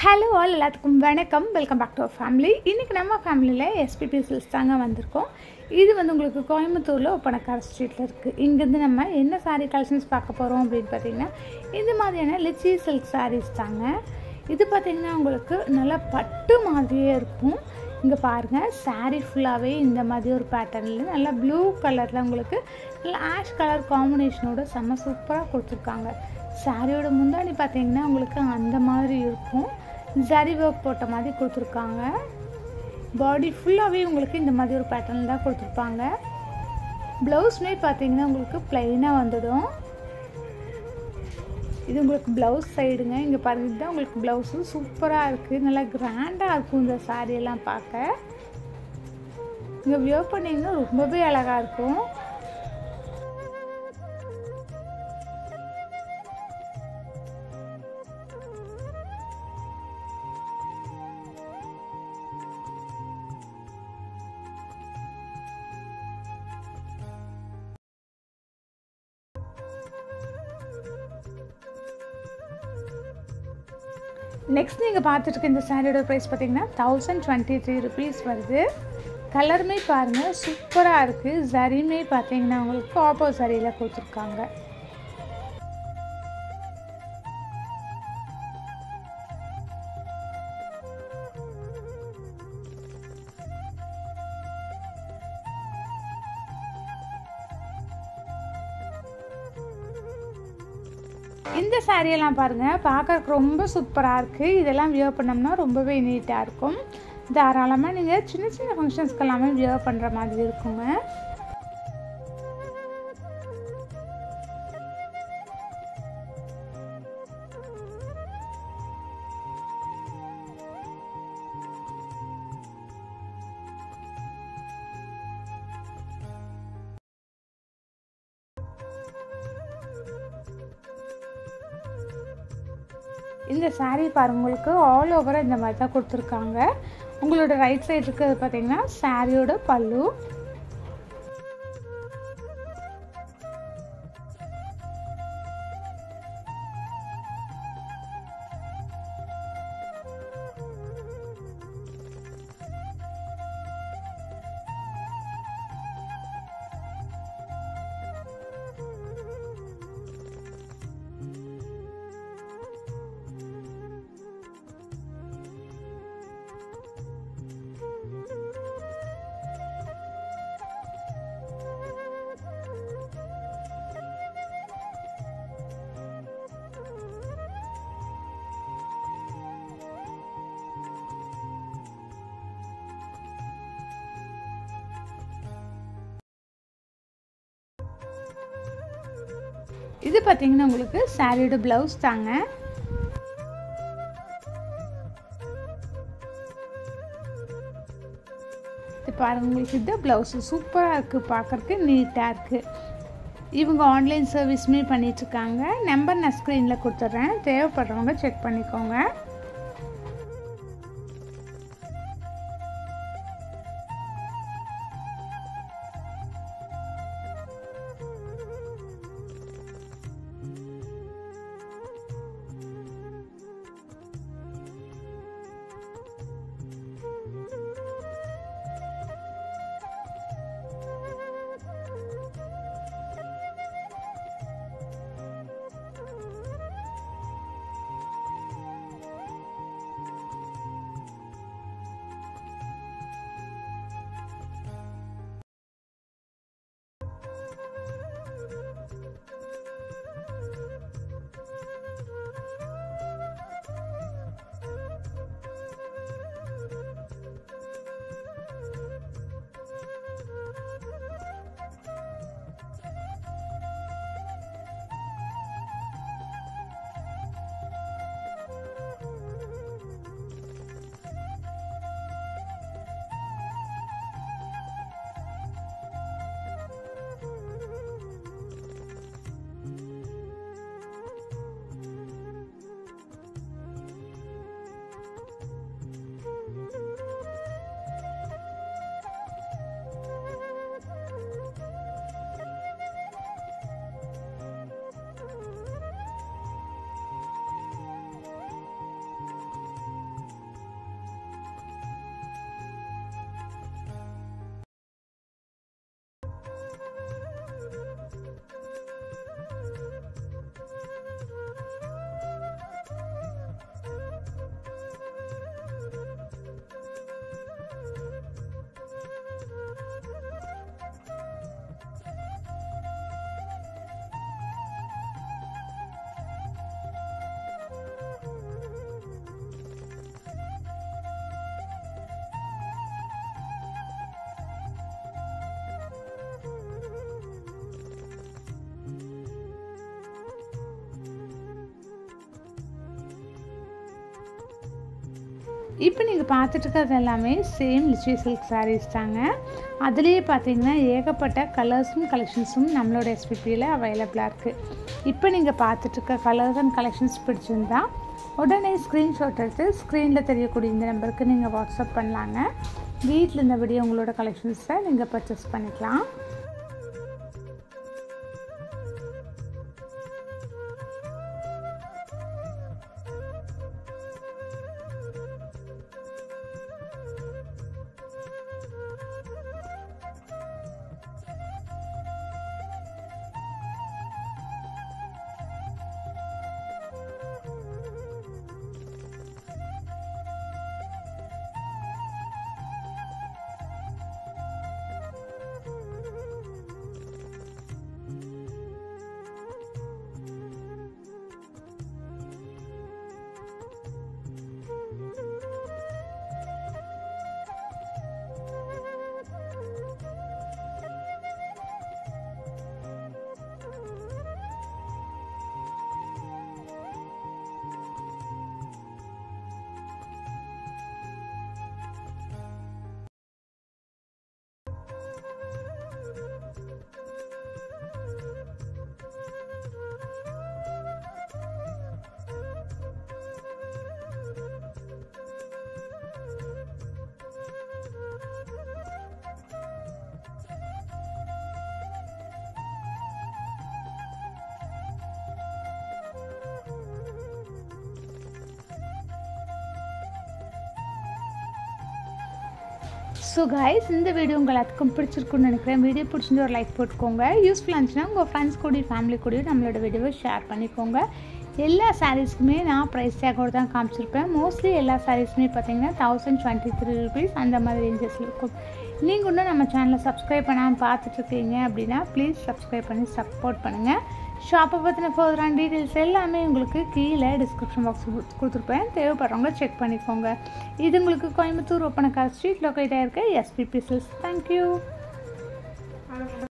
hello all எல்லாத்துக்கும் வணக்கம் welcome back to our family இன்றைக்கி நம்ம ஃபேமிலியில் எஸ்பிபி சில்ஸ் தாங்க வந்திருக்கோம் இது வந்து உங்களுக்கு கோயம்புத்தூரில் ஒப்பனக்கார ஸ்ட்ரீட்டில் இருக்குது இங்கேருந்து நம்ம என்ன சாரீ கலெக்ஷன்ஸ் பார்க்க போகிறோம் அப்படின்னு பார்த்தீங்கன்னா இந்த மாதிரியான லிச்சி சில்க் சாரீஸ் தாங்க இது பார்த்திங்கன்னா உங்களுக்கு நல்லா பட்டு மாதிரியே இருக்கும் இங்கே பாருங்கள் சாரீ ஃபுல்லாகவே இந்த மாதிரி ஒரு பேட்டர்னில் நல்லா ப்ளூ கலரில் உங்களுக்கு நல்லா ஆஷ் கலர் காம்பினேஷனோட செம்ம சூப்பராக கொடுத்துருக்காங்க சாரியோட முந்தாணி பார்த்தீங்கன்னா உங்களுக்கு அந்த மாதிரி இருக்கும் ஜரி ஒர்க் போட்ட மாதிரி கொடுத்துருக்காங்க பாடி ஃபுல்லாகவே உங்களுக்கு இந்த மாதிரி ஒரு பேட்டர்ன் தான் கொடுத்துருப்பாங்க ப்ளவுஸ்மே பார்த்தீங்கன்னா உங்களுக்கு ப்ளைனாக வந்துடும் இது உங்களுக்கு ப்ளவுஸ் சைடுங்க இங்கே பாருங்க இதுதான் உங்களுக்கு ப்ளவுஸும் சூப்பராக இருக்குது நல்லா கிராண்டாக இருக்கும் இந்த சாரியெல்லாம் பார்க்க இங்கே வியர் பண்ணிங்கன்னா ரொம்பவே அழகாக இருக்கும் நெக்ஸ்ட் நீங்கள் பார்த்துட்டு இருக்க இந்த சாரியோட ப்ரைஸ் பார்த்தீங்கன்னா தௌசண்ட் டுவெண்ட்டி த்ரீ ருபீஸ் வருது கலருமே பாருங்கள் சூப்பராக இருக்குது சரிமே பார்த்தீங்கன்னா உங்களுக்கு காப்போ சரியில் கொடுத்துருக்காங்க இந்த சாரியெல்லாம் பாருங்கள் பார்க்கறதுக்கு ரொம்ப சூப்பராக இருக்குது இதெல்லாம் வியர் பண்ணோம்னா ரொம்பவே நீட்டாக இருக்கும் தாராளமாக நீங்கள் சின்ன சின்ன ஃபங்க்ஷன்ஸ்க்கு எல்லாமே வியர் பண்ணுற மாதிரி இருக்குங்க இந்த சாரீ பாருங்க உங்களுக்கு ஆல் ஓவராக இந்த மாதிரி தான் கொடுத்துருக்காங்க உங்களோட ரைட் சைடு இருக்கிறது பார்த்தீங்கன்னா சாரியோட பல்லு இது பார்த்தீங்கன்னா உங்களுக்கு சாரியோட ப்ளவுஸ் தாங்க இது பாருங்க உங்களுக்கு இது ப்ளவுஸு சூப்பராக இருக்குது பார்க்குறக்கு நீட்டாக இருக்குது இவங்க ஆன்லைன் சர்வீஸுமே பண்ணிகிட்ருக்காங்க நம்பர் நான் ஸ்க்ரீனில் கொடுத்துட்றேன் தேவைப்படுறவங்க செக் பண்ணிக்கோங்க இப்போ நீங்கள் பார்த்துட்டு இருக்கிறது எல்லாமே சேம் லிச்சி சில்க் சாரீஸ் தாங்க அதுலேயே பார்த்தீங்கன்னா ஏகப்பட்ட கலர்ஸும் கலெக்ஷன்ஸும் நம்மளோட எஸ்பிபியில் அவைலபிளாக இருக்குது இப்போ நீங்கள் பார்த்துட்ருக்க கலர்ஸ் அண்ட் கலெக்ஷன்ஸ் பிடிச்சிருந்தா உடனே ஸ்க்ரீன்ஷாட் எடுத்து ஸ்க்ரீனில் தெரியக்கூடிய இந்த நம்பருக்கு நீங்கள் வாட்ஸ்அப் பண்ணலாங்க வீட்டில் இருந்தபடி உங்களோட கலெக்ஷன்ஸை நீங்கள் பர்ச்சேஸ் பண்ணிக்கலாம் ஸோ கைஸ் இந்த வீடியோ உங்கள் எல்லாத்துக்கும் பிடிச்சிருக்குன்னு நினைக்கிறேன் வீடியோ பிடிச்சிருந்து ஒரு லைக் போட்டுக்கோங்க யூஸ்ஃபுல்லாக இருந்துச்சுன்னா உங்கள் ஃப்ரெண்ட்ஸ் கூடயும் ஃபேமிலி கூடயும் நம்மளோட வீடியோவை ஷேர் பண்ணிக்கோங்க எல்லா சாரீஸ்க்குமே நான் ப்ரைஸ் டேக்கோடு தான் காமிச்சிருப்பேன் மோஸ்ட்லி எல்லா சாரீஸுமே பார்த்தீங்கன்னா தௌசண்ட் டுவெண்ட்டி த்ரீ ருபீஸ் அந்த மாதிரி ரேஞ்சஸில் இருக்கும் நீங்கள் இன்னும் நம்ம சேனலை சப்ஸ்கிரைப் பண்ணாமல் பார்த்துட்ருக்கீங்க அப்படின்னா ப்ளீஸ் சப்ஸ்கிரைப் பண்ணி சப்போர்ட் பண்ணுங்கள் ஷாப்பை பற்றின ஃபர்தரான டீட்டெயில்ஸ் எல்லாமே உங்களுக்கு கீழே டிஸ்கிரிப்ஷன் பாக்ஸ் கொடுத்துருப்பேன் தேவைப்படுறவங்க செக் பண்ணிக்கோங்க இது உங்களுக்கு கோயம்புத்தூர் ஒப்பனக்கார ஸ்ட்ரீட் லொக்கேட்டாக இருக்க எஸ்பிபி சில்ஸ் தேங்க்யூ